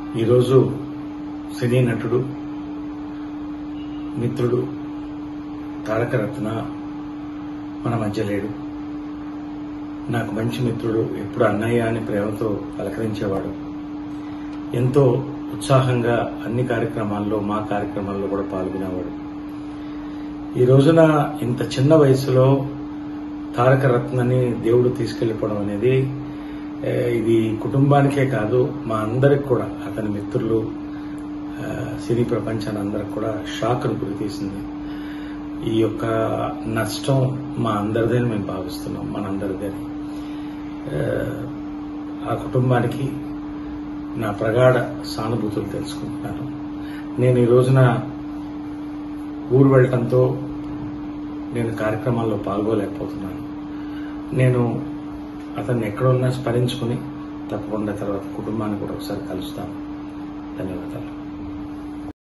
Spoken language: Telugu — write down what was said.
ఈరోజు సినీ నటుడు మిత్రుడు తారక రత్న మన మధ్య లేడు నాకు మంచి మిత్రుడు ఎప్పుడు అన్నయ్య అని ప్రేమతో పలకరించేవాడు ఎంతో ఉత్సాహంగా అన్ని కార్యక్రమాల్లో మా కార్యక్రమాల్లో కూడా పాల్గొనేవాడు ఈ రోజున ఇంత చిన్న వయసులో తారక రత్నని దేవుడు తీసుకెళ్లిపోవడం అనేది ఏ, ఇది కుటుంబానికే కాదు మా అందరికి కూడా అతని మిత్రులు ఆ, సినీ ప్రపంచాన్ని అందరికి కూడా షాక్ను గురి తీసింది ఈ యొక్క నష్టం మా అందరిదని మేము భావిస్తున్నాం మనందరిదని ఆ, ఆ కుటుంబానికి నా ప్రగాఢ సానుభూతులు తెలుసుకుంటున్నాను నేను ఈ రోజున ఊరు వెళ్ళటంతో నేను కార్యక్రమాల్లో పాల్గొలేకపోతున్నాను నేను అతన్ని ఎక్కడున్నా స్మరించుకుని తప్పకుండా తర్వాత కుటుంబాన్ని కూడా ఒకసారి కలుస్తాను ధన్యవాదాలు